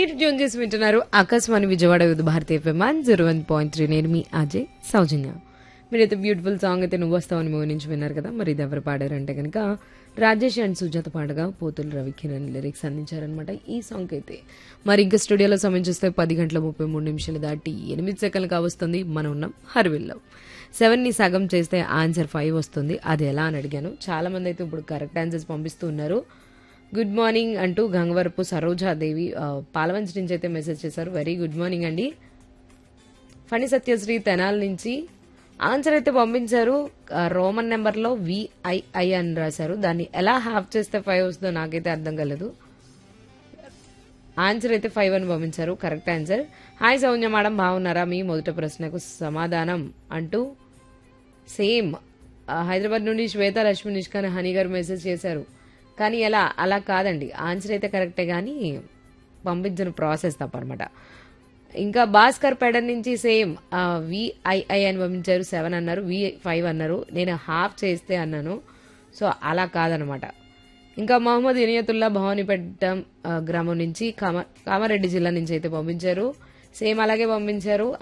మీరు ట్యూన్ చేసి వింటున్నారు Akashvani Vijayawada Vividha Bharatiya FM zero one point three నేను మీ అజయ్ సౌజన్య మీరైతే బ్యూటిఫుల్ సాంగ్ అయితే నువ్వు వస్తావని మూవీ నుంచి విన్నారు కదా మరి ఇది ఎవరు పాడారంటే కనుక రాజేష్ అండ్ సుజాత పాడగా పోతులు రవికిరణ్ లిరిక్స్ అందించారనమాట ఈ సాంగ్ అయితే మరి ఇంకా స్టూడియోలో సమయం చూస్తే పది గంటల ముప్పై మూడు నిమిషాలు దాటి ఎనిమిది సెకండ్లు కావస్తుంది మనం ఉన్నాం హర్విల్లో సెవెన్ ని సగం చేస్తే ఆన్సర్ ఫైవ్ వస్తుంది అది ఎలా అని అడిగాను చాలా మంది అయితే ఇప్పుడు కరెక్ట్ ఆన్సర్స్ పంపిస్తూ ఉన్నారు గుడ్ మార్నింగ్ అంటూ గంగవరపు సరోజాదేవి ఆ, పాలవంచి నుంచి అయితే మెసేజ్ చేశారు వెరీ గుడ్ మార్నింగ్ అండి ఫణి సత్యశ్రీ తెనాల్ నుంచి ఆన్సర్ అయితే పంపించారు ఆ, రోమన్ నెంబర్లో విఐఐ అని రాశారు దాన్ని ఎలా హాఫ్ చేస్తే ఫైవ్ వస్తుందో నాకైతే అర్థం కాలేదు ఆన్సర్ అయితే ఫైవ్ అని పంపించారు correct answer hi Soumya madam బాగున్నారా మీ మొదటి ప్రశ్నకు సమాధానం అంటూ సేమ్ ఆ, హైదరాబాద్ నుండి శ్వేత లక్ష్మి నిష్కాన్ హనీ గారు మెసేజ్ చేశారు కానీ ఎలా అలా కాదండి ఆన్సర్ అయితే కరెక్టే కానీ పంపించిన ప్రాసెస్ తప్పనమాట ఇంకా భాస్కర్ పేడ నుంచి సేమ్ విఐఐ అని పంపించారు సెవెన్ అన్నారు వి ఫైవ్ అన్నారు నేను హాఫ్ చేస్తే అన్నాను సో అలా కాదనమాట ఇంకా మహమ్మద్ ఇనియతుల్లా భవానీపేట ఆ, గ్రామం నుంచి కామ కామారెడ్డి జిల్లా నుంచి అయితే పంపించారు సేమ్ అలాగే పంపించారు